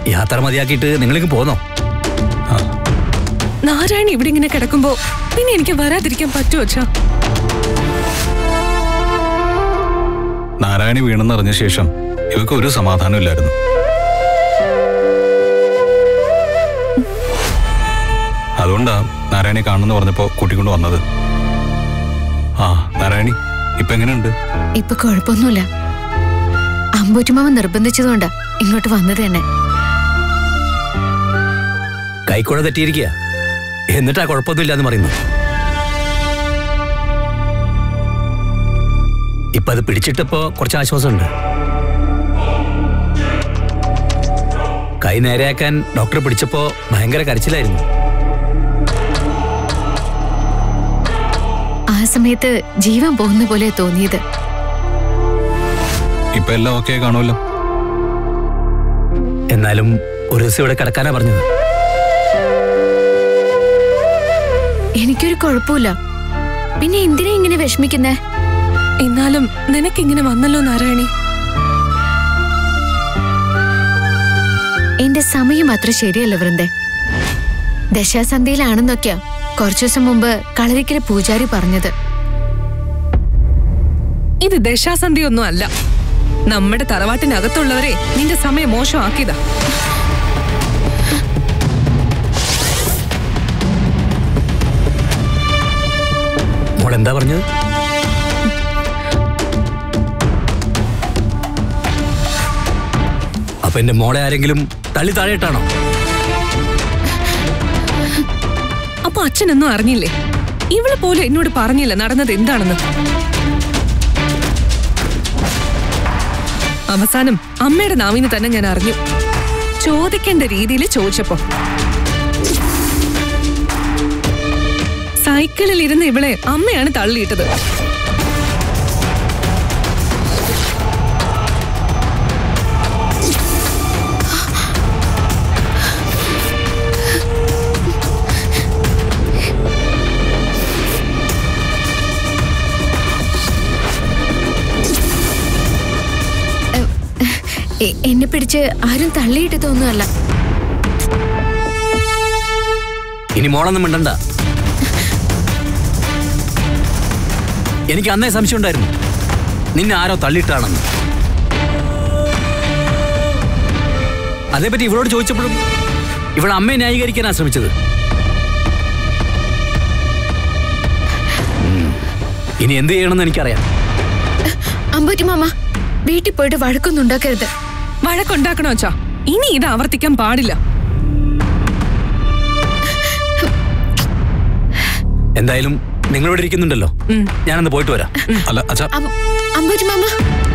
യാത്ര മതിയാക്കിയിട്ട് നിങ്ങളിങ്ങ് പോന്നോ നാരായണി ഇവിടെ ഇങ്ങനെ കിടക്കുമ്പോ പിന്നെ എനിക്ക് വരാതിരിക്കാൻ പറ്റുമോ അച്ഛാ നാരായണി വീണെന്നറിഞ്ഞ ശേഷം ഇവക്ക് ഒരു സമാധാനമില്ലായിരുന്നു അതുകൊണ്ടാ നാരായണി കാണുന്നു പറഞ്ഞപ്പോ കൂട്ടിക്കൊണ്ട് വന്നത് ആ നാരായണി ഇപ്പൊ എങ്ങനെയുണ്ട് ഇപ്പൊ കുഴപ്പമൊന്നുമില്ല അമ്പൂറ്റുമാമ നിർബന്ധിച്ചതുകൊണ്ടാ ഇങ്ങോട്ട് വന്നത് തന്നെ കൈക്കുഴ തെറ്റിയിരിക്കുക എന്നിട്ടാ കുഴപ്പമൊന്നുമില്ല എന്ന് പറയുന്നു ഇപ്പൊ അത് പിടിച്ചിട്ടപ്പോ കുറച്ച് ആശ്വാസമുണ്ട് കൈ നേരെയാക്കാൻ ഡോക്ടർ പിടിച്ചപ്പോ ഭയങ്കര കരച്ചിലായിരുന്നു ആ സമയത്ത് ജീവൻ പോകുന്ന പോലെ തോന്നിയത് ഇപ്പൊ എല്ലാം ഓക്കെ കാണുമല്ലോ എന്നാലും ഒരു ദിവസം ഇവിടെ കിടക്കാനാ പറഞ്ഞത് എനിക്കൊരു കുഴപ്പമില്ല പിന്നെ എന്തിനാ ഇങ്ങനെ വിഷമിക്കുന്നേ എന്നാലും നിനക്കിങ്ങനെ വന്നല്ലോ നാരായണി എന്റെ സമയം അത്ര ശരിയല്ല വൃന്ദേ ദശാസന്ധിയിലാണെന്നൊക്കെയാ കുറച്ചു ദിവസം മുമ്പ് കളരിക്കര പൂജാരി പറഞ്ഞത് ഇത് ദശാസന്ധിയൊന്നും അല്ല നമ്മുടെ തറവാട്ടിനകത്തുള്ളവരെ നിന്റെ സമയം മോശമാക്കിയതാ മോൾ എന്താ പറഞ്ഞത് അപ്പൊ എന്റെ മോളെ ആരെങ്കിലും തള്ളി താഴെയിട്ടാണോ അപ്പൊ അച്ഛനൊന്നും അറിഞ്ഞില്ലേ ഇവള് പോലും എന്നോട് പറഞ്ഞില്ല നടന്നത് എന്താണെന്ന് അവസാനം അമ്മയുടെ നാവിന് തന്നെ ഞാൻ അറിഞ്ഞു ചോദിക്കേണ്ട രീതിയിൽ ചോദിച്ചപ്പോ സൈക്കിളിൽ ഇരുന്ന് ഇവളെ അമ്മയാണ് തള്ളിയിട്ടത് എ- എന്നെ പിടിച്ച് ആരും തള്ളിയിട്ടതൊന്നുമല്ല ഇനി മോളൊന്നും മിണ്ടണ്ട എനിക്ക് അന്നേ സംശയം ഉണ്ടായിരുന്നു നിന്നെ ആരോ തള്ളിയിട്ടാണെന്ന് അതേപറ്റി ഇവളോട് ചോദിച്ചപ്പോഴും ഇവളെ അമ്മയെ ന്യായീകരിക്കാനാ ശ്രമിച്ചത് ഉം. ഇനി എന്ത് ചെയ്യണമെന്ന് എനിക്കറിയാം അമ്പൂറ്റി മാമ വീട്ടിൽ പോയിട്ട് വഴക്കൊന്നും ഉണ്ടാക്കരുത് വഴക്കുണ്ടാക്കണോ അച്ഛാ ഇനി ഇത് ആവർത്തിക്കാൻ പാടില്ല എന്തായാലും നിങ്ങളിവിടെ ഇരിക്കുന്നുണ്ടല്ലോ ഉം. ഞാനൊന്ന് പോയിട്ട് വരാം അല്ല അച്ഛാ അം- അമ്പൂറ്റി മാമ